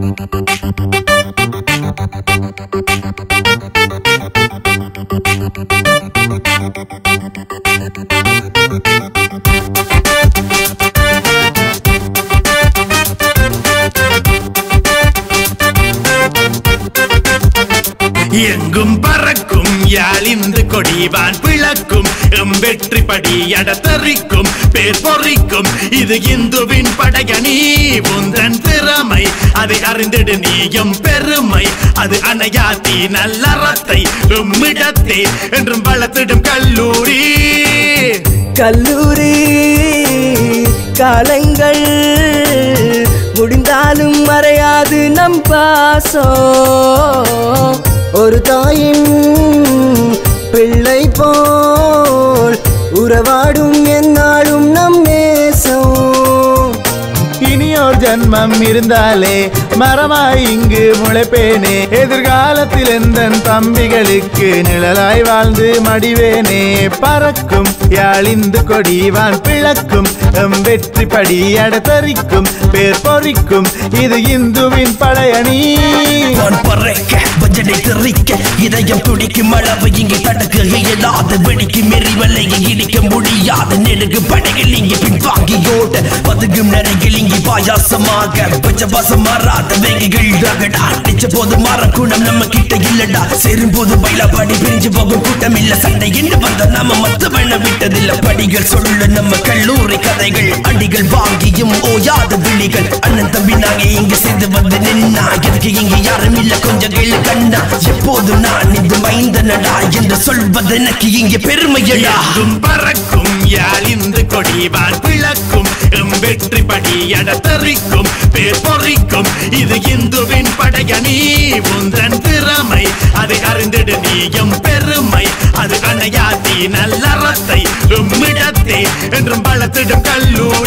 எங்கும் பறக்கும் யாழிந்து கொடிவான் பிளக்கும் எம் வெற்றி படி அடத்தறிக்கும் பேர் பொறிக்கும் இது இந்துவின் படையணி உந்தன் திறமை அதை அறிந்திடு நீயும் பெருமை அது அணையாத்தி நல்லறத்தை உம்மிடத்தே என்றும் வளர்த்திடும் கல்லூரி கல்லூரி காலங்கள் முடிந்தாலும் மறையாது நம் பாசம் ஒரு தாயின் பிள்ளை போல் உறவாடும் எந்நாளும் நம் நேசம் இனியோர் ஜன்மம் இருந்தாலே மரமாய் இங்கு முளைப்பேனே எதிர்காலத்தில் எந்த தம்பிகளுக்கு நிழலாய் வாழ்ந்து மடிவேனே பறக்கும் யாழிந்து கொடிவான் பிளக்கும் எம் வெற்றி படி அடத்தரிக்கும் பேர் பொறிக்கும் இது இந்துவின் படையணி வான் பறக்க வஜனை தெறிக்க இதயம் துடிக்கும் அளவு இங்கே தடுக்க இயலாது வெடிக்கும் எரிவலையை இடிக்க முடியாது நெடுகு படைகள் இங்கே பின்வாங்கி ஓட பதுகும் நரைகள் இங்கே பாயாசமாக பச்ச வாசம் மாறாத வேகைகள் ரகடா அடிச்ச போது மாற குணம் நம்ம கிட்ட இல்லடா சேரும் போது பயில படி பிரிஞ்சு போகும் கூட்டம் இல்ல சண்டை என்று வந்த நாம மத்தவன விட்டதில்ல படிகள் சொல்ல நம்ம கல்லூரி கதைகள் அடிகள் வாங்கியும் ஓயாத விழிகள் அண்ணன் தம்பி நாங்க இங்கு சேர்ந்து வந்து நின்னா எதுக்கு இங்க யாரும் இல்ல கொஞ்சம் கேளு கண்ணா எப்போதும் நான் இந்த மைந்தனடா என்று சொல்வது எனக்கு இங்கே பெருமையடா எங்கும் பறக்கும் யாழிந்து கொடிவான் பிளக்கும் எம் வெற்றி படி அடத்தறிக்கும் பேர் பொறிக்கும் இது இந்துவின் படையணி உந்தன் திறமை அதை அறிந்திடு நீயும் பெருமை அது அணையாத்தி நல்லறத்தை உம்மிடத்தே என்றும் வளர்த்திடும் கல்லூரி